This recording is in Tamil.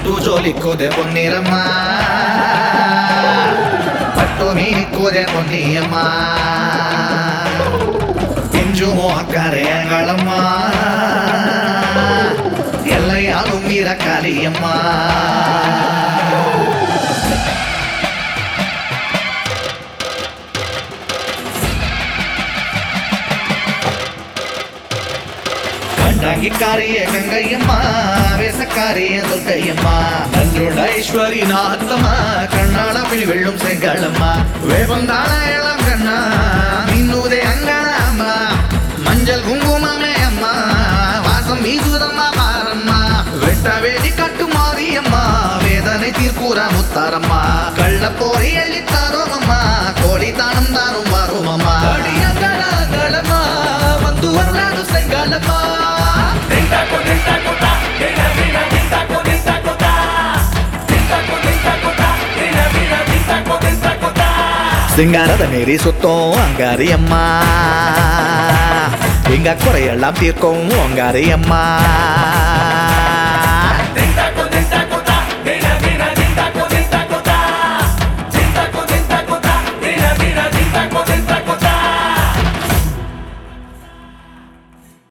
பட்டு ஜோலிக்குதே பொன்னிறம்மா பட்டு மீனிக்குதே பொன்னியம்மா பிஞ்சுமோ அக்கறையங்களம்மா எல்லையாலும் மீறக்காளியம்மா கண்டாங்கிக்காரிய கங்கையம்மா வேசக்காரிய துர்க்கையம்மா நன்றுள்ள ஐஸ்வரி நாத்தம்மா கண்ணாள பிழி வெள்ளும் செங்கலம்மா வேப்பந்தாள இளம் கண்ணா மின்னுதே அங்கனாம்மா மஞ்சள் குங்குமமே அம்மா வாசம் வீசுதம்மா பாரம்மா வெட்ட வேடி கட்டு மாரியம்மா வேதனை தீர்க்கூற முத்தாரம்மா கள்ள போரி எள்ளி தரும் அம்மா கோடி தானம் தாரும் வரும் அம்மா அடியங்களம்மா வந்து வரலாறு செங்கலம்மா சிங்காரத மீறி சுத்தம் அங்காரி அம்மா எங்க குறையெல்லாம் தீர்க்கும் அங்காரி அம்மா